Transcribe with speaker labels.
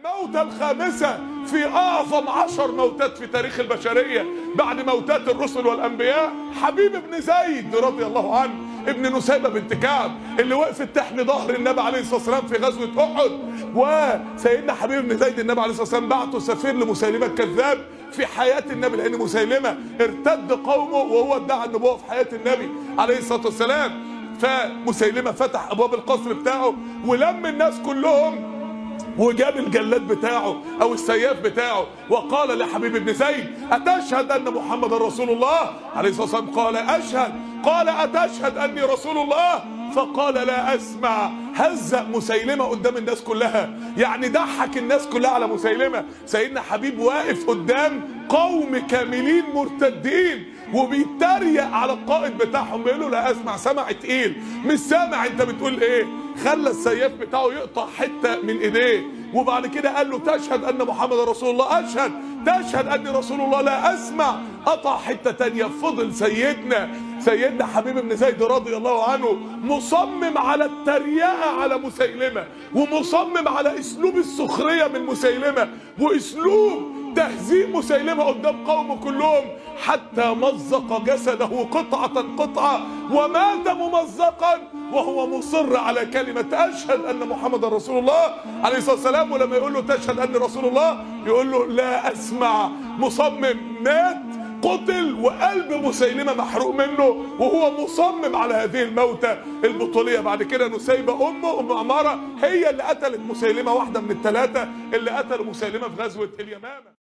Speaker 1: الموتة الخامسة في أعظم عشر موتات في تاريخ البشرية بعد موتات الرسل والأنبياء حبيب بن زيد رضي الله عنه ابن نسيبة بنت كعب اللي وقفت تحمي ظهر النبي عليه الصلاة والسلام في غزوة أحد وسيدنا حبيب بن زيد النبي عليه الصلاة والسلام بعته سفير لمسيلمة الكذاب في حياة النبي لأن مسيلمة ارتد قومه وهو ادعى النبوة في حياة النبي عليه الصلاة والسلام فمسيلمة فتح أبواب القصر بتاعه ولم الناس كلهم وجاب الجلاد بتاعه او السياف بتاعه وقال لحبيب بن زيد اتشهد ان محمد رسول الله عليه الصلاه والسلام قال اشهد قال اتشهد اني رسول الله فقال لا اسمع هزأ مسيلمة قدام الناس كلها يعني ضحك الناس كلها على مسيلمة سيدنا حبيب واقف قدام قوم كاملين مرتدين وبيتريق على القائد بتاعهم بيقول له لا اسمع سمع تقيل مش سامع انت بتقول ايه خلى السياف بتاعه يقطع حته من ايديه وبعد كده قال له تشهد ان محمد رسول الله اشهد تشهد اني رسول الله لا اسمع قطع حته تانية فضل سيدنا سيدنا حبيب بن زيد رضي الله عنه مصمم على التريقه على مسيلمه ومصمم على اسلوب السخريه من مسيلمه واسلوب تهزيء مسيلمة قدام قومه كلهم حتى مزق جسده قطعة قطعة ومات ممزقا وهو مصر على كلمة أشهد أن محمد رسول الله عليه الصلاة والسلام ولما يقول له تشهد أن رسول الله يقول له لا أسمع مصمم مات قتل وقلب مسيلمة محروق منه وهو مصمم على هذه الموتة البطولية بعد كده نسيبة أمه أم عمارة هي اللي قتلت مسيلمة واحدة من الثلاثة اللي قتلوا مسيلمة في غزوة اليمامة